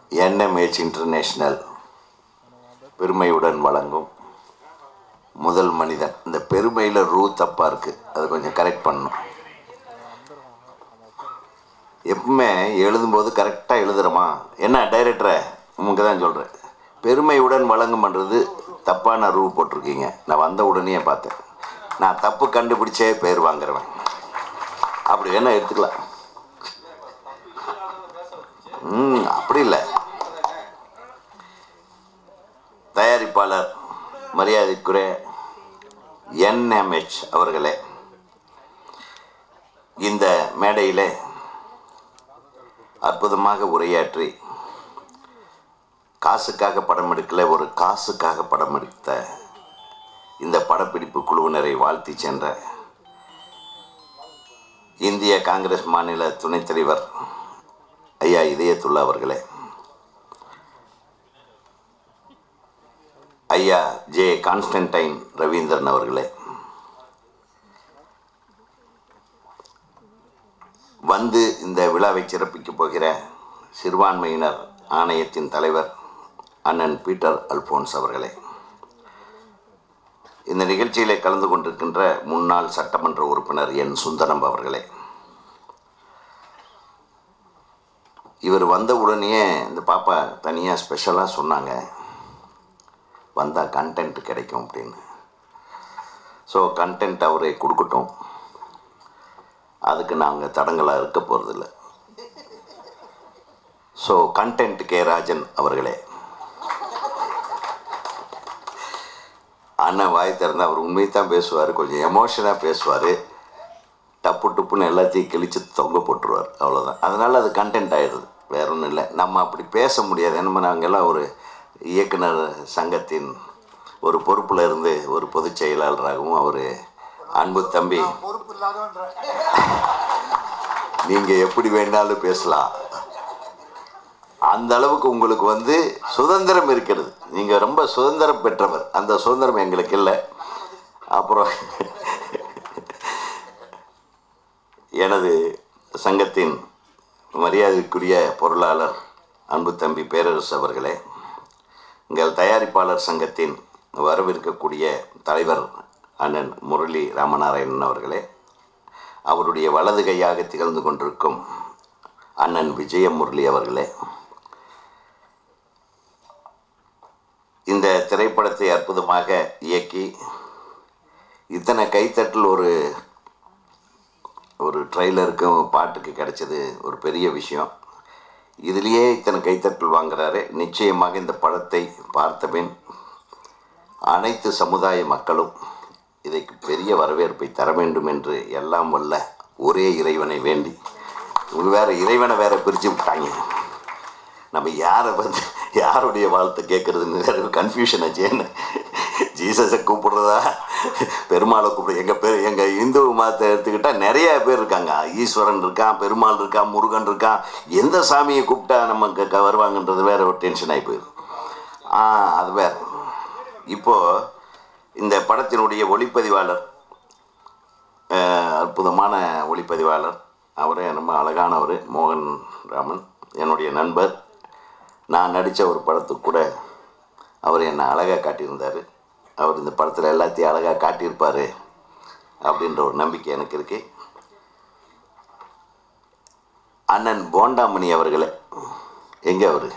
என்எம்ஹெச் international பெருமையுடன் வழங்கும் முதல் மனிதன் இந்த பெருமையில் ரூ தப்பாக இருக்குது அது கொஞ்சம் கரெக்ட் பண்ணணும் எப்பவுமே எழுதும்போது கரெக்டாக எழுதுகிறோமா என்ன டைரக்டரை உங்களுக்கு தான் சொல்கிறேன் பெருமையுடன் வழங்கும் பண்ணுறது தப்பான ரூ போட்டிருக்கீங்க நான் வந்த உடனே பார்த்தேன் நான் தப்பு கண்டுபிடிச்சே பேர் வாங்குறவன் அப்படி வேணா எடுத்துக்கலாம் ம் அப்படி இல்லை தயாரிப்பாளர் மரியாதைக்குரிய என்எம்ஹெச் அவர்களே இந்த மேடையிலே அற்புதமாக உரையாற்றி காசுக்காக படம் எடுக்கல ஒரு காசுக்காக படம் எடுத்த இந்த படப்பிடிப்பு குழுவினரை வாழ்த்தி சென்ற இந்திய காங்கிரஸ் மாநில துணைத் தலைவர் ஐயா இதயத்துல்லா அவர்களே ஐயா ஜே கான்ஸ்டன்டைன் ரவீந்திரன் அவர்களே வந்து இந்த விழாவை சிறப்பிக்கப் போகிற சிறுபான்மையினர் ஆணையத்தின் தலைவர் அண்ணன் பீட்டர் அல்போன்ஸ் அவர்களே இந்த நிகழ்ச்சியிலே கலந்து கொண்டிருக்கின்ற முன்னாள் சட்டமன்ற உறுப்பினர் என் சுந்தரம் அவர்களே இவர் வந்த உடனே இந்த பாப்பா தனியாக ஸ்பெஷலாக சொன்னாங்க வந்தால் கண்டென்ட் கிடைக்கும் அப்படின்னு ஸோ கண்டென்ட் அவரே கொடுக்கட்டும் அதுக்கு நாங்கள் தடங்களாக இருக்க போகிறதில்ல ஸோ கண்டென்ட் கே ராஜன் அவர்களே அண்ணன் வாய் திறந்து அவர் உண்மையை தான் பேசுவார் கொஞ்சம் எமோஷனாக பேசுவார் டப்பு டுப்புன்னு எல்லாத்தையும் கிழிச்சு தொங்க போட்டுருவார் அவ்வளோதான் அதனால் அது கண்டென்ட் ஆகிடுது வேற ஒன்றும் இல்லை நம்ம அப்படி பேச முடியாது நம்ம நாங்கள்லாம் ஒரு இயக்குனர் சங்கத்தின் ஒரு பொறுப்பில் இருந்து ஒரு பொதுச் செயலாளராகவும் அவர் அன்பு தம்பி பொறுப்பு இல்லாதவன்ற நீங்கள் எப்படி வேணாலும் பேசலாம் அந்த அளவுக்கு உங்களுக்கு வந்து சுதந்திரம் இருக்கிறது நீங்கள் ரொம்ப சுதந்திரம் பெற்றவர் அந்த சுதந்திரம் எங்களுக்கு இல்லை அப்புறம் எனது சங்கத்தின் மரியாதைக்குரிய பொருளாளர் அன்பு தம்பி பேரரசு அவர்களே எங்கள் தயாரிப்பாளர் சங்கத்தின் வரவிருக்கக்கூடிய தலைவர் அண்ணன் முரளி ராமநாராயணன் அவர்களே அவருடைய வலது கையாக திகழ்ந்து கொண்டிருக்கும் அண்ணன் விஜய முரளி அவர்களே இந்த திரைப்படத்தை அற்புதமாக இயக்கி இத்தனை கைத்தட்டல் ஒரு ஒரு ட்ரெய்லருக்கும் பாட்டுக்கு கிடைச்சது ஒரு பெரிய விஷயம் இதுலேயே இத்தனை கைத்தட்டல் வாங்குறாரு நிச்சயமாக இந்த படத்தை பார்த்தபின் அனைத்து சமுதாய மக்களும் இதற்கு பெரிய வரவேற்பை தர வேண்டும் என்று எல்லாம் வல்ல ஒரே இறைவனை வேண்டி இவங்க வேற இறைவனை வேற பிரித்து விட்டாங்க நம்ம யாரை வந்து யாருடைய வாழ்த்தை கேட்குறதுன்னு வேற கன்ஃபியூஷன் ஆச்சேன்னு ஜீசஸை கூப்பிடுறதா பெருமாளை கூப்பிடு எங்கள் பேர் எங்கள் இந்து மதத்தை எடுத்துக்கிட்டால் நிறைய பேர் இருக்காங்க ஈஸ்வரன் இருக்கான் பெருமாள் இருக்கான் முருகன் இருக்கான் எந்த சாமியை கூப்பிட்டா நமக்கு க- வருவாங்கன்றது வேற ஒரு டென்ஷன் ஆகி போயிடும் ஆ அது வேற இப்போது இந்த படத்தினுடைய ஒளிப்பதிவாளர் அஹ், அற்புதமான ஒளிப்பதிவாளர் அவரே ரொம்ப அழகானவர் மோகன் ராமன் என்னுடைய நண்பர் நான் நடித்த ஒரு படத்துக்கு கூட அவர் என்னை அழகாக காட்டியிருந்தார் அவர் இந்த படத்தில் எல்லாத்தையும் அழகாக காட்டியிருப்பார் அப்படின்ற ஒரு நம்பிக்கை எனக்கு இருக்கு அண்ணன் போண்டாமணி அவர்களே எங்கே அவர்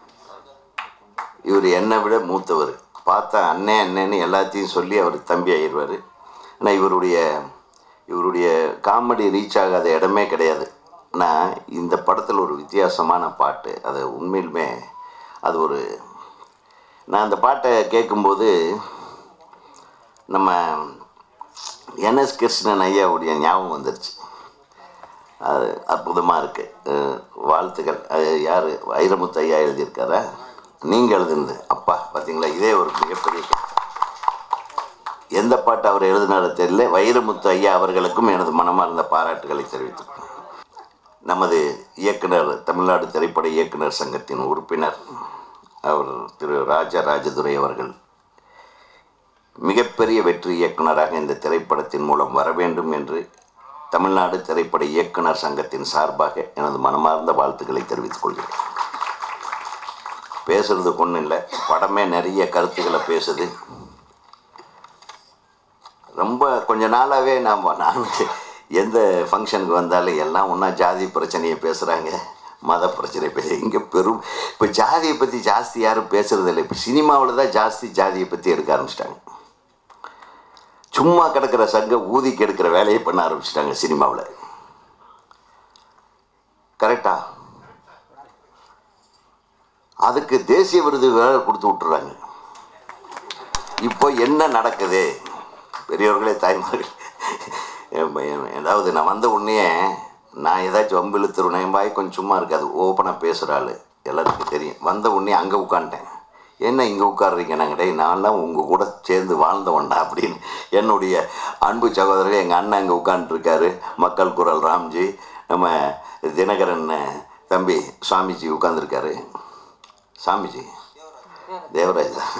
இவர் என்னை விட மூத்தவர் பார்த்தா அண்ணே அண்ணேன்னு எல்லாத்தையும் சொல்லி அவர் தம்பி ஆயிடுவார் ஆனால் இவருடைய இவருடைய காமெடி ரீச் ஆகாத இடமே கிடையாது ஆனால் இந்த படத்தில் ஒரு வித்தியாசமான பாட்டு அது உண்மையிலுமே அது ஒரு நான் அந்த பாட்டை கேட்கும்போது நம்ம என்எஸ் கிருஷ்ணன் ஐயாவுடைய ஞாபகம் வந்துருச்சு அது அற்புதமாக இருக்குது வாழ்த்துக்கள் அது யார் வைரமுத்து ஐயா எழுதியிருக்காரா நீங்கள் எழுதுனது அப்பா பார்த்தீங்களா இதே ஒரு மிகப்பெரிய எந்த பாட்டு அவர் எழுதினாரோ தெரியல வைரமுத்து ஐயா அவர்களுக்கும் எனது மனமார்ந்த பாராட்டுகளை தெரிவித்துக் நமது இயக்குனர் தமிழ்நாடு திரைப்பட இயக்குனர் சங்கத்தின் உறுப்பினர் அவர் திரு ராஜா ராஜதுரை அவர்கள் மிகப்பெரிய வெற்றி இயக்குனராக இந்த திரைப்படத்தின் மூலம் வர வேண்டும் என்று தமிழ்நாடு திரைப்பட இயக்குனர் சங்கத்தின் சார்பாக எனது மனமார்ந்த வாழ்த்துக்களை தெரிவித்துக் கொள்கிறேன் பேசுறதுக்கு ஒன்றும் இல்லை படமே நிறைய கருத்துக்களை பேசுது ரொம்ப கொஞ்ச நாளாகவே நாம் நான் எந்த ஃபங்க்ஷனுக்கு வந்தாலும் எல்லாம் ஒன்றா ஜாதி பிரச்சனையை பேசுகிறாங்க மத பிரச்சனை பேச இங்கே பெரும் இப்போ ஜாதியை பற்றி ஜாஸ்தி யாரும் பேசுறதில்லை இப்போ சினிமாவில் தான் ஜாஸ்தி ஜாதியை பற்றி எடுக்க ஆரம்பிச்சிட்டாங்க சும்மா கிடக்கிற சங்க ஊதி கெடுக்கிற வேலையை பண்ண ஆரம்பிச்சிட்டாங்க சினிமாவில் கரெக்டா அதுக்கு தேசிய விருது வேற கொடுத்து விட்டுறாங்க இப்போ என்ன நடக்குது பெரியவர்களே தாய்மார்கள் ஏதாவது நான் வந்த உடனே நான் ஏதாச்சும் வம்பு இழுத்துருவேன் என் வாய் கொஞ்சம் சும்மா இருக்காது ஓப்பனாக பேசுகிற ஆள் எல்லாத்துக்கும் தெரியும் வந்த உடனே அங்கே உட்காந்துட்டேன் என்ன இங்கே உட்காடுறீங்க நாங்கள் டேய் நான்லாம் உங்கள் கூட சேர்ந்து வாழ்ந்தவன்டா அப்படின்னு என்னுடைய அன்பு சகோதரர்கள் எங்கள் அண்ணன் அங்கே உட்காந்துருக்காரு மக்கள் குரல் ராம்ஜி நம்ம தினகரன் தம்பி சுவாமிஜி உட்காந்துருக்காரு சாமிஜி தேவராஜ் தான்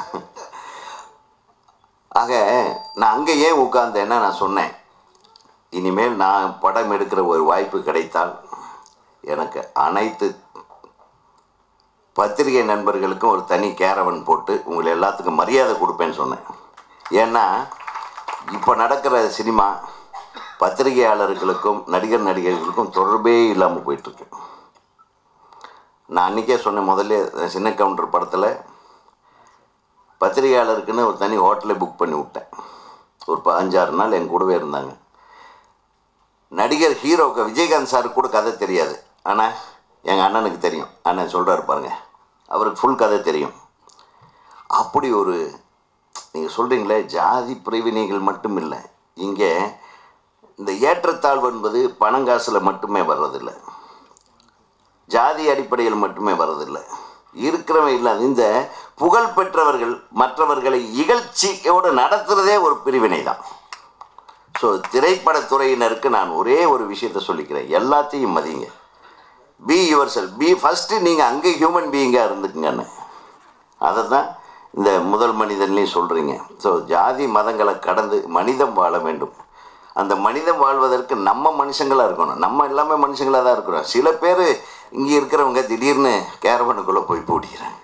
ஆக நான் அங்கே ஏன் உட்கார்ந்தேன்னா நான் சொன்னேன் இனிமேல் நான் படம் எடுக்கிற ஒரு வாய்ப்பு கிடைத்தால் எனக்கு அனைத்து பத்திரிகை நண்பர்களுக்கும் ஒரு தனி கேரவன் போட்டு உங்களை எல்லாத்துக்கும் மரியாதை கொடுப்பேன்னு சொன்னேன் ஏன்னா இப்போ நடக்கிற சினிமா பத்திரிகையாளர்களுக்கும் நடிகர் நடிகர்களுக்கும் தொடர்பே இல்லாமல் போயிட்டுருக்கு நான் அன்றைக்கே சொன்னேன் முதல்ல சின்ன கவுண்டர் படத்தில் பத்திரிகையாளருக்குன்னு ஒரு தனி ஹோட்டலை புக் பண்ணி விட்டேன் ஒரு பதினஞ்சாறு நாள் என் கூடவே இருந்தாங்க நடிகர் ஹீரோவுக்கு விஜயகாந்த் சாருக்கு கூட கதை தெரியாது ஆனால் எங்கள் அண்ணனுக்கு தெரியும் அண்ணன் சொல்கிறாரு பாருங்க அவருக்கு ஃபுல் கதை தெரியும் அப்படி ஒரு நீங்கள் சொல்கிறீங்களே ஜாதி பிரிவினைகள் மட்டும் இல்லை இங்கே இந்த ஏற்றத்தாழ்வு என்பது பணங்காசில் மட்டுமே வர்றதில்லை ஜாதி அடிப்படையில் மட்டுமே வர்றதில்லை இருக்கிறவன் இல்லாத இந்த புகழ் பெற்றவர்கள் மற்றவர்களை இகழ்ச்சியோடு நடத்துகிறதே ஒரு பிரிவினை தான் ஸோ திரைப்படத்துறையினருக்கு நான் ஒரே ஒரு விஷயத்த சொல்லிக்கிறேன் எல்லாத்தையும் மதிங்க be yourself be first நீங்கள் அங்கே ஹியூமன் பீயிங்காக இருந்துக்குங்கன்னு அதை தான் இந்த முதல் மனிதன்லையும் சொல்கிறீங்க ஸோ ஜாதி மதங்களை கடந்து மனிதம் வாழ வேண்டும் அந்த மனிதம் வாழ்வதற்கு நம்ம மனுஷங்களாக இருக்கணும் நம்ம எல்லாமே மனுஷங்களாக தான் இருக்கிறோம் சில பேர் இங்கே இருக்கிறவங்க திடீர்னு கேரவனுக்குள்ளே போய் பூட்டிக்கிறாங்க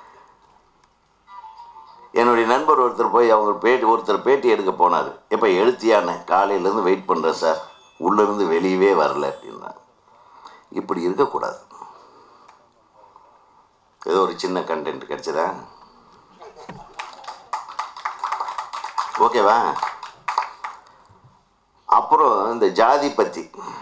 என்னுடைய நண்பர் ஒருத்தர் போய் அவங்க பேட்டி ஒருத்தர் பேட்டி எடுக்க போனார் இப்போ எழுத்தியான்னு காலையிலேருந்து வெயிட் பண்ணுறேன் சார் உள்ளேருந்து வெளியவே வரல அப்படின்னா இப்படி இருக்கக்கூடாது ஏதோ ஒரு சின்ன கண்டென்ட் கிடைச்சதா ஓகேவா அப்புறம் இந்த ஜாதி பற்றி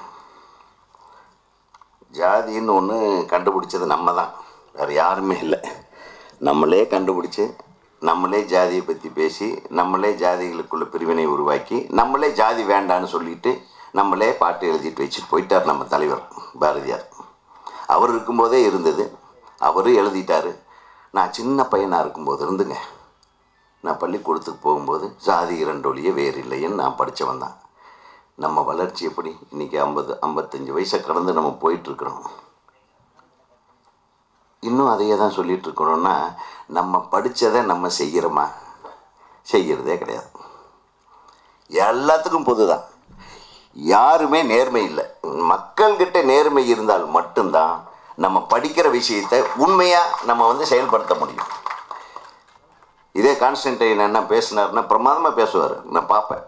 ஜாதின்னு ஒன்று கண்டுபிடிச்சது நம்ம தான் வேறு யாருமே இல்லை நம்மளே கண்டுபிடிச்சி நம்மளே ஜாதியை பற்றி பேசி நம்மளே ஜாதிகளுக்குள்ள பிரிவினை உருவாக்கி நம்மளே ஜாதி வேண்டான்னு சொல்லிட்டு நம்மளே பாட்டு எழுதிட்டு வச்சுட்டு போயிட்டார் நம்ம தலைவர் பாரதியார் அவர் இருக்கும்போதே இருந்தது அவரும் எழுதிட்டார் நான் சின்ன பையனாக இருக்கும்போது இருந்துங்க நான் பள்ளிக்கூடத்துக்கு போகும்போது ஜாதி இரண்டொழிய வேறு இல்லைன்னு நான் படித்தவன் தான் நம்ம வளர்ச்சி எப்படி இன்றைக்கி ஐம்பது ஐம்பத்தஞ்சு வயசை கடந்து நம்ம போயிட்டுருக்குறோம் இன்னும் அதையே தான் சொல்லிட்டு இருக்கிறோம்னா நம்ம படித்ததை நம்ம செய்கிறோமா செய்கிறதே கிடையாது எல்லாத்துக்கும் பொது தான் யாருமே நேர்மை இல்லை மக்கள்கிட்ட நேர்மை இருந்தால் மட்டும்தான் நம்ம படிக்கிற விஷயத்தை உண்மையாக நம்ம வந்து செயல்படுத்த முடியும் இதே கான்ஸ்டன்டைன் என்ன பேசினார்னா பிரமாதமாக பேசுவார் நான் பார்ப்பேன்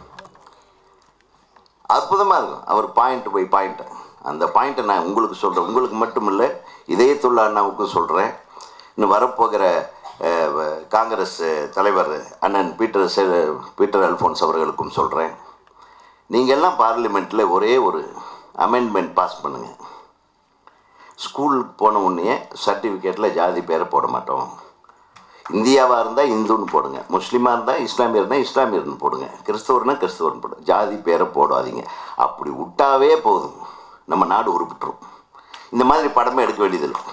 அற்புதமாக இருக்கும் அவர் பாயிண்ட் பை பாயிண்ட் அந்த பாயிண்ட்டை நான் உங்களுக்கு சொல்கிறேன் உங்களுக்கு மட்டும் இல்லை இதயத்துள்ள அண்ணாவுக்கும் சொல்கிறேன் இன்னும் வரப்போகிற அஹ், காங்கிரஸ் தலைவர் அண்ணன் பீட்டர் செ பீட்டர் அல்ஃபோன்ஸ் அவர்களுக்கும் சொல்கிறேன் நீங்கள் எல்லாம் பார்லிமெண்ட்டில் ஒரே ஒரு அமெண்ட்மெண்ட் பாஸ் பண்ணுங்கள் ஸ்கூலுக்கு போன உடனே சர்டிஃபிகேட்டில் ஜாதி பேரை போட மாட்டோம் இந்தியாவாக இருந்தால் இந்துன்னு போடுங்க முஸ்லீமாக இருந்தால் இஸ்லாமியர்னா இஸ்லாமியர்னு போடுங்க கிறிஸ்தவர்னா கிறிஸ்தவர்னு போடுங்க ஜாதி பேரை போடாதீங்க அப்படி விட்டாவே போதும் நம்ம நாடு உருப்பிட்டுரும் இந்த மாதிரி படமே எடுக்க வேண்டியதில்லை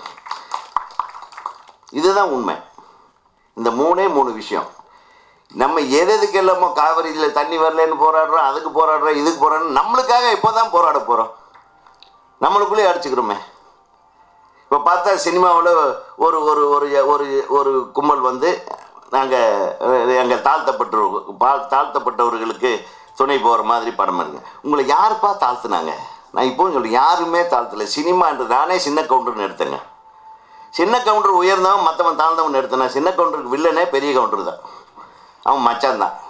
இதுதான் உண்மை இந்த மூணே மூணு விஷயம் நம்ம எது எதுக்கு எல்லாமோ காவிரியில் தண்ணி வரலன்னு போராடுறோம் அதுக்கு போராடுறோம் இதுக்கு போராடுறோம் நம்மளுக்காக இப்போ தான் போராட போகிறோம் நம்மளுக்குள்ளேயே அடிச்சுக்கிறோமே இப்போ பார்த்தா சினிமாவில் ஒரு ஒரு ஒரு ஒரு ஒரு கும்பல் வந்து நாங்கள் எங்கள் தாழ்த்தப்பட்ட பால் தாழ்த்தப்பட்டவர்களுக்கு துணை போகிற மாதிரி படம் இருங்க உங்களை யாருப்பா தாழ்த்துனாங்க நான் இப்போவும் சொல்றேன் யாருமே தாழ்த்தலை சினிமான்றது நானே சின்ன கவுண்டர்னு எடுத்தேங்க சின்ன கவுண்டர் உயர்ந்தவன் மற்றவன் தாழ்ந்தவன் எடுத்தனா சின்ன கவுண்டருக்கு வில்லனே பெரிய கவுண்டர் தான் அவன் மச்சான் தான்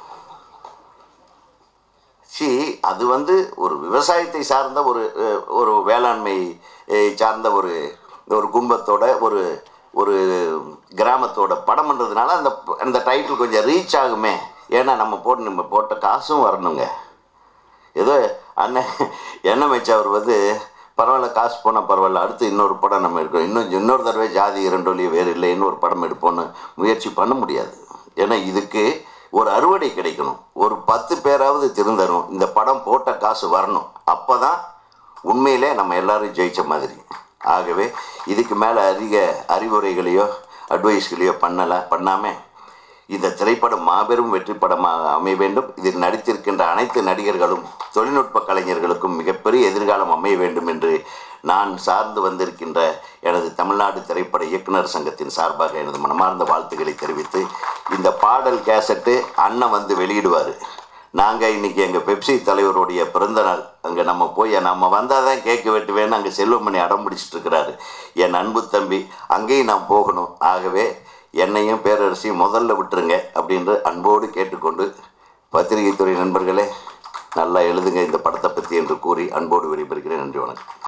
சி அது வந்து ஒரு விவசாயத்தை சார்ந்த ஒரு அஹ், ஒரு வேளாண்மை அஹ், சார்ந்த ஒரு ஒரு குடும்பத்தோட ஒரு ஒரு கிராமத்தோட படம்ன்றதுனால அந்த அந்த டைட்டில் கொஞ்சம் ரீச் ஆகுமே ஏன்னா நம்ம போட்டு நம்ம போட்ட காசும் வரணுங்க ஏதோ அண்ணன் எண்ணெய் வச்சு அவர் வந்து பரவாயில்ல காசு போனால் பரவாயில்ல அடுத்து இன்னொரு படம் நம்ம எடுக்கணும் இன்னும் இன்னொரு தடவை ஜாதி இரண்டொலி வேறு இல்லை இன்னொரு படம் எடுப்போம்னு முயற்சி பண்ண முடியாது ஏன்னா இதுக்கு ஒரு அறுவடை கிடைக்கணும் ஒரு பத்து பேராவது திருந்தரும் இந்த படம் போட்ட காசு வரணும் அப்போ தான் உண்மையிலே நம்ம எல்லாரும் ஜெயிச்ச மாதிரி ஆகவே இதுக்கு மேலே அதிக அறிவுரைகளையோ அட்வைஸ்களையோ பண்ணலை பண்ணாமல் இந்த திரைப்படம் மாபெரும் வெற்றி படமாக அமைய வேண்டும் இதில் நடித்திருக்கின்ற அனைத்து நடிகர்களும் தொழில்நுட்ப கலைஞர்களுக்கும் மிகப்பெரிய எதிர்காலம் அமைய வேண்டும் என்று நான் சார்ந்து வந்திருக்கின்ற எனது தமிழ்நாடு திரைப்பட இயக்குனர் சங்கத்தின் சார்பாக எனது மனமார்ந்த வாழ்த்துக்களை தெரிவித்து இந்த பாடல் கேசட்டு அண்ணன் வந்து வெளியிடுவார் நாங்கள் இன்றைக்கி எங்கள் பெப்சி தலைவருடைய பிறந்த நாள் அங்கே நம்ம போய் நம்ம வந்தால் தான் கேக்கு வெட்டுவேன்னு அங்கே செல்வமணி அடம் பிடிச்சிட்டு இருக்கிறாரு என் அன்பு தம்பி அங்கேயும் நான் போகணும் ஆகவே என்னையும் பேரரசியும் முதல்ல விட்டுருங்க அப்படின்று அன்போடு கேட்டுக்கொண்டு பத்திரிகைத்துறை நண்பர்களே நல்லா எழுதுங்க இந்த படத்தை பற்றி என்று கூறி அன்போடு விடைபெறுகிறேன் நன்றி வணக்கம்